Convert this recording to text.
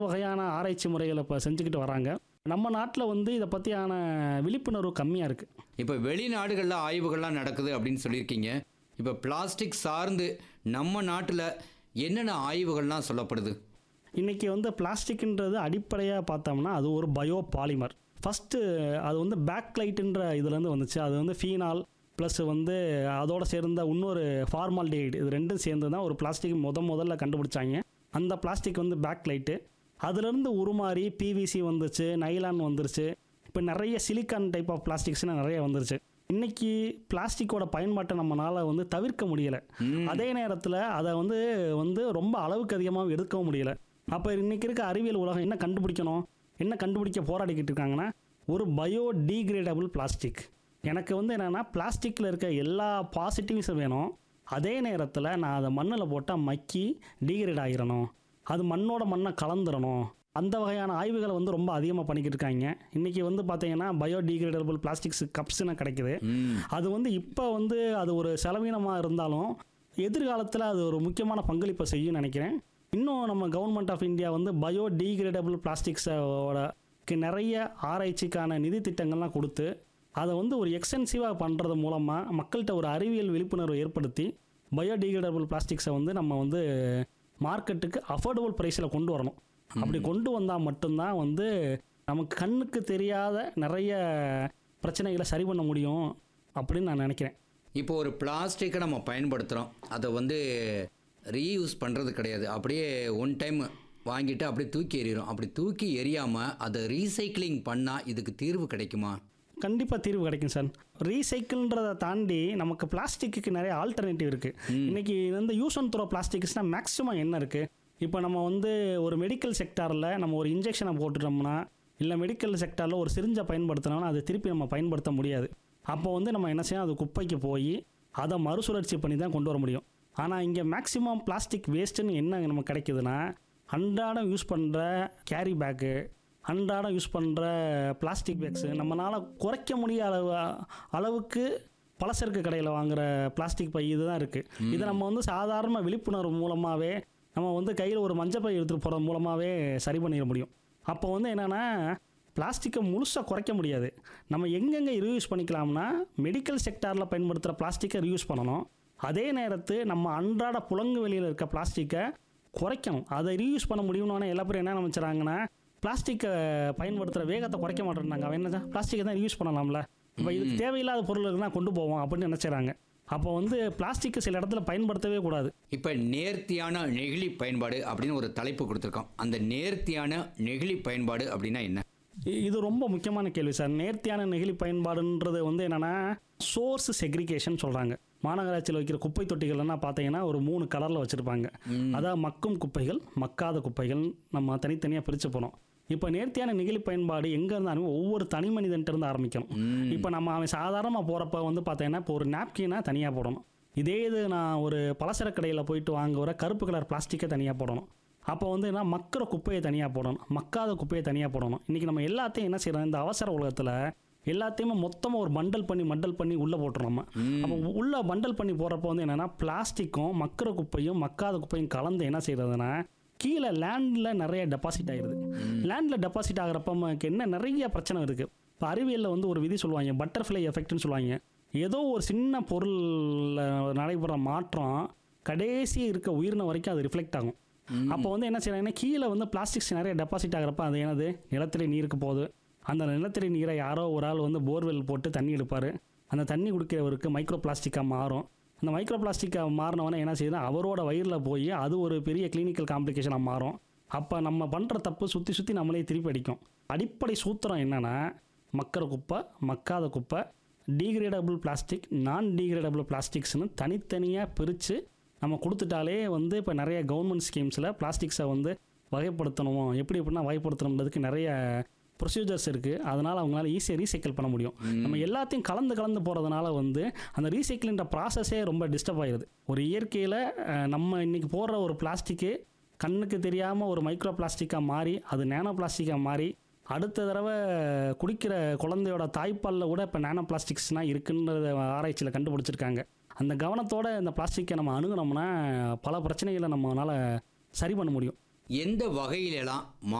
வகையான ஆராய்ச்சி முறைகளை இப்போ செஞ்சுக்கிட்டு வராங்க நம்ம நாட்டில் வந்து இதை பற்றியான விழிப்புணர்வு கம்மியாக இருக்குது இப்போ வெளிநாடுகளில் ஆய்வுகள்லாம் நடக்குது அப்படின்னு சொல்லியிருக்கீங்க இப்போ பிளாஸ்டிக் சார்ந்து நம்ம நாட்டில் என்னென்ன ஆய்வுகள்லாம் சொல்லப்படுது இன்றைக்கி வந்து பிளாஸ்டிக்ன்றது அடிப்படையாக பார்த்தோம்னா அது ஒரு பயோ பாலிமர் ஃபஸ்ட்டு அது வந்து பேக்லைட்டுன்ற இதுலேருந்து வந்துச்சு அது வந்து ஃபீனால் ப்ளஸ் வந்து அதோட சேர்ந்த இன்னொரு ஃபார்மால்டிஹைடு இது ரெண்டும் சேர்ந்து தான் ஒரு பிளாஸ்டிக் முத முதல்ல கண்டுபிடிச்சாங்க அந்த பிளாஸ்டிக் வந்து பேக்லைட்டு அதுலேருந்து உருமாறி பிவிசி வந்துச்சு நைலான் வந்துருச்சு இப்போ நிறைய சிலிக்கான் டைப் ஆஃப் பிளாஸ்டிக்ஸ்லாம் நிறைய வந்துருச்சு இன்னைக்கு பிளாஸ்டிக்கோட பயன்பாட்டை நம்மளால வந்து தவிர்க்க முடியலை அதே நேரத்தில் அதை வந்து வந்து ரொம்ப அளவுக்கு அதிகமாக எடுக்கவும் முடியல அப்போ இன்னைக்கு இருக்க அறிவியல் உலகம் என்ன கண்டுபிடிக்கணும் என்ன கண்டுபிடிக்க போராடிக்கிட்டு இருக்காங்கன்னா ஒரு பயோ டீக்ரேடபிள் பிளாஸ்டிக் எனக்கு வந்து என்னென்னா பிளாஸ்டிக்கில் இருக்க எல்லா பாசிட்டிவ்ஸும் வேணும் அதே நேரத்தில் நான் அதை மண்ணில் போட்டால் மக்கி டீக்ரேட் ஆகிரணும் அது மண்ணோட மண்ணை கலந்துடணும் அந்த வகையான ஆய்வுகளை வந்து ரொம்ப அதிகமாக பண்ணிக்கிட்டு இருக்காங்க இன்றைக்கி வந்து பார்த்தீங்கன்னா பயோ டீக்ரேடபிள் பிளாஸ்டிக்ஸ் கப்ஸ்னு கிடைக்குது ம் அது வந்து இப்போ வந்து அது ஒரு செலவீனமாக இருந்தாலும் எதிர்காலத்தில் அது ஒரு முக்கியமான பங்களிப்பை செய்யும் நினைக்கிறேன் இன்னும் நம்ம கவர்மெண்ட் ஆஃப் இந்தியா வந்து பயோ டீக்ரேடபிள் பிளாஸ்டிக்ஸோட நிறைய ஆராய்ச்சிக்கான நிதி திட்டங்கள்லாம் கொடுத்து அதை வந்து ஒரு எக்ஸ்டென்சிவாக பண்ணுறது மூலமாக மக்கள்கிட்ட ஒரு அறிவியல் விழிப்புணர்வு ஏற்படுத்தி பயோடிகிரேடபிள் பிளாஸ்டிக்ஸை வந்து நம்ம வந்து மார்க்கெட்டுக்கு அஃபோர்டபுள் ப்ரைஸில் கொண்டு வரணும் அப்படி கொண்டு வந்தால் மட்டும்தான் வந்து நமக்கு கண்ணுக்கு தெரியாத நிறைய பிரச்சனைகளை சரி பண்ண முடியும் அப்படின்னு நான் நினைக்கிறேன் இப்போ ஒரு பிளாஸ்டிக்கை நம்ம பயன்படுத்துகிறோம் அதை வந்து ரீயூஸ் பண்ணுறது கிடையாது அப்படியே ஒன் டைம் வாங்கிட்டு அப்படியே தூக்கி எறிகிறோம் அப்படி தூக்கி எறியாமல் அதை ரீசைக்ளிங் பண்ணால் இதுக்கு தீர்வு கிடைக்குமா கண்டிப்பாக தீர்வு கிடைக்கும் சார் ரீசைக்கிள்ன்றதை தாண்டி நமக்கு பிளாஸ்டிக்கு நிறைய ஆல்டர்னேட்டிவ் இருக்குது இன்னைக்கு வந்து யூஸ் அண்ட் த்ரோ பிளாஸ்டிக்ஸ்னால் மேக்ஸிமம் என்ன இருக்குது இப்போ நம்ம வந்து ஒரு மெடிக்கல் செக்டாரில் நம்ம ஒரு இன்ஜெக்ஷனை போட்டுட்டோம்னா இல்லை மெடிக்கல் செக்டாரில் ஒரு சிரிஞ்சை பயன்படுத்தினோம்னா அதை திருப்பி நம்ம பயன்படுத்த முடியாது அப்போ வந்து நம்ம என்ன செய்யணும் அது குப்பைக்கு போய் அதை மறுசுழற்சி பண்ணி தான் கொண்டு வர முடியும் ஆனால் இங்கே மேக்ஸிமம் பிளாஸ்டிக் வேஸ்ட்டுன்னு என்ன நமக்கு கிடைக்குதுன்னா அன்றாடம் யூஸ் பண்ணுற கேரி பேக்கு அன்றாடம் யூஸ் பண்ணுற பிளாஸ்டிக் பேக்ஸு நம்மளால் குறைக்க முடியாத அளவு அளவுக்கு பலசரக்கு கடையில் வாங்குற பிளாஸ்டிக் பை இதுதான் இருக்குது இதை நம்ம வந்து சாதாரண விழிப்புணர்வு மூலமாகவே நம்ம வந்து கையில் ஒரு மஞ்சள் பை எடுத்துகிட்டு போகிறது மூலமாகவே சரி பண்ணிட முடியும் அப்போ வந்து என்னென்னா பிளாஸ்டிக்கை முழுசாக குறைக்க முடியாது நம்ம எங்கெங்கே ரீயூஸ் பண்ணிக்கலாம்னா மெடிக்கல் செக்டாரில் பயன்படுத்துகிற பிளாஸ்டிக்கை ரீயூஸ் பண்ணணும் அதே நேரத்து நம்ம அன்றாட புழங்கு வெளியில் இருக்க பிளாஸ்டிக்கை குறைக்கணும் அதை ரீயூஸ் பண்ண முடியும்னு எல்லா பேரும் என்ன நினச்சிறாங்கன்னா பிளாஸ்டிக்கை பயன்படுத்துகிற வேகத்தை குறைக்க மாட்டேறாங்க அவன் என்ன பிளாஸ்டிக்கை தான் யூஸ் பண்ணலாம்ல இப்போ இதுக்கு தேவையில்லாத பொருளுக்கு தான் கொண்டு போவோம் அப்படின்னு நினச்சிறாங்க அப்போ வந்து பிளாஸ்டிக்கை சில இடத்துல பயன்படுத்தவே கூடாது இப்போ நேர்த்தியான நெகிழி பயன்பாடு அப்படின்னு ஒரு தலைப்பு கொடுத்துருக்கோம் அந்த நேர்த்தியான நெகிழி பயன்பாடு அப்படின்னா என்ன இ- இது ரொம்ப முக்கியமான கேள்வி சார் நேர்த்தியான நெகிழி பயன்பாடுன்றது வந்து என்னென்னா சோர்ஸ் செக்ரிகேஷன் சொல்கிறாங்க மாநகராட்சியில் வைக்கிற குப்பை தொட்டிகள்லாம் பார்த்தீங்கன்னா ஒரு மூணு கலரில் வச்சுருப்பாங்க அதாவது மக்கும் குப்பைகள் மக்காத குப்பைகள் நம்ம தனித்தனியாக பிரித்து போனோம் இப்போ நேர்த்தியான நெகிழி பயன்பாடு எங்கே இருந்தாலும் ஒவ்வொரு தனி மனிதன்ட்ட இருந்து ஆரம்பிக்கணும் இப்போ நம்ம அவன் சாதாரணமாக போகிறப்ப வந்து பார்த்தீங்கன்னா இப்போ ஒரு நாப்கினை தனியாக போடணும் இதே இது நான் ஒரு பலசர கடையில் போயிட்டு வாங்குற கருப்பு கலர் பிளாஸ்டிக்கை தனியாக போடணும் அப்போ வந்து என்ன மக்கிற குப்பையை தனியாக போடணும் மக்காத குப்பையை தனியாக போடணும் இன்றைக்கி நம்ம எல்லாத்தையும் என்ன செய்கிறோம் இந்த அவசர உலகத்தில் எல்லாத்தையுமே மொத்தமாக ஒரு பண்டல் பண்ணி மண்டல் பண்ணி உள்ளே போட்டுறோம் நம்ம அப்போ உள்ளே பண்டல் பண்ணி போகிறப்போ வந்து என்னென்னா பிளாஸ்டிக்கும் மக்கிற குப்பையும் மக்காத குப்பையும் கலந்து என்ன செய்கிறதுனா கீழே லேண்டில் நிறைய டெபாசிட் ஆகிடுது லேண்டில் டெபாசிட் ஆகிறப்ப நமக்கு என்ன நிறைய பிரச்சனை இருக்குது இப்போ அறிவியலில் வந்து ஒரு விதி சொல்லுவாங்க பட்டர்ஃப்ளை எஃபெக்ட்னு சொல்லுவாங்க ஏதோ ஒரு சின்ன பொருளில் நடைபெற மாற்றம் கடைசி இருக்க உயிரினம் வரைக்கும் அது ரிஃப்ளெக்ட் ஆகும் அப்போ வந்து என்ன செய்யறாங்கன்னா கீழே வந்து பிளாஸ்டிக்ஸ் நிறைய டெபாசிட் ஆகிறப்ப அது என்னது நிலத்தடி நீருக்கு போகுது அந்த நிலத்தடி நீரை யாரோ ஒரு ஆள் வந்து போர்வெல் போட்டு தண்ணி எடுப்பார் அந்த தண்ணி குடிக்கிறவருக்கு மைக்ரோ பிளாஸ்டிக்காக மாறும் அந்த மைக்ரோ பிளாஸ்டிக்காக மாறினவனே என்ன செய்யுதுன்னா அவரோட வயிறில் போய் அது ஒரு பெரிய கிளினிக்கல் காம்ப்ளிகேஷனாக மாறும் அப்போ நம்ம பண்ணுற தப்பு சுற்றி சுற்றி நம்மளே திருப்பி அடிக்கும் அடிப்படை சூத்திரம் என்னென்னா மக்கிற குப்பை மக்காத குப்பை டீக்ரேடபிள் பிளாஸ்டிக் நான் டீக்ரேடபிள் பிளாஸ்டிக்ஸ்னு தனித்தனியாக பிரித்து நம்ம கொடுத்துட்டாலே வந்து இப்போ நிறைய கவர்மெண்ட் ஸ்கீம்ஸில் பிளாஸ்டிக்ஸை வந்து வகைப்படுத்தணும் எப்படி எப்படின்னா வகைப்படுத்தணுன்றதுக்கு நிறைய ப்ரொசீஜர்ஸ் இருக்குது அதனால் அவங்களால ஈஸியாக ரீசைக்கிள் பண்ண முடியும் நம்ம எல்லாத்தையும் கலந்து கலந்து போகிறதுனால வந்து அந்த ரீசைக்கிள்ன்ற ப்ராசஸே ரொம்ப டிஸ்டர்ப் ஆயிடுது ஒரு இயற்கையில் அஹ், நம்ம இன்னைக்கு போடுற ஒரு பிளாஸ்டிக்கு கண்ணுக்கு தெரியாமல் ஒரு மைக்ரோ பிளாஸ்டிக்காக மாறி அது நேனோ பிளாஸ்டிக்காக மாறி அடுத்த தடவை குடிக்கிற குழந்தையோட தாய்ப்பாலில் கூட இப்போ நேனோ பிளாஸ்டிக்ஸ்னால் இருக்குன்றத ஆராய்ச்சியில் கண்டுபிடிச்சிருக்காங்க அந்த கவனத்தோட இந்த பிளாஸ்டிக்கை நம்ம அணுகுனோம்னா பல பிரச்சனைகளை நம்மளால் சரி பண்ண முடியும் எந்த வகையிலெல்லாம்